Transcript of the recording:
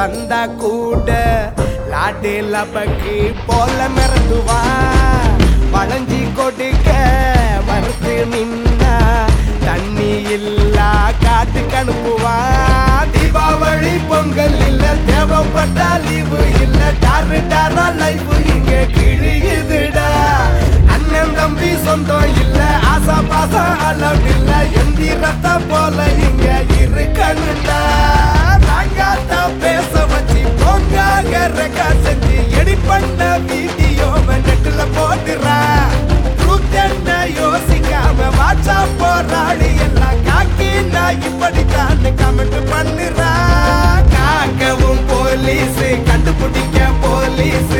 வந்தா கூட லாட்டு லபக்கு போல மிரண்டுவா வளைஞ்சி கொடுக்க மறுத்து நின்னா தண்ணி இல்லா காட்டுக்கு அனுப்புவா தீபாவளி பொங்கல் இல்ல தேவைப்பட்டா லீவு இல்ல டாரு டாரா லைஃப் இங்க கிழியுதுடா அண்ணன் தம்பி சொந்தம் இல்ல ஆசா பாசம் அளவில்ல எந்திரத்தை போல இங்க இருக்கணும்டா நாங்காத்த பேச வச்சு பொங்காக ரெக்கார்ட் செஞ்சு எடி பண்ண வீடியோ நெட்டுல போட்டுறா ட்ரூத் என்ன யோசிக்காம வாட்சா போராடி எல்லாம் காக்கி நான் இப்படித்தான் கமெண்ட் பண்ணுறா காக்கவும் போலீஸ் கண்டுபிடிக்க போலீஸ்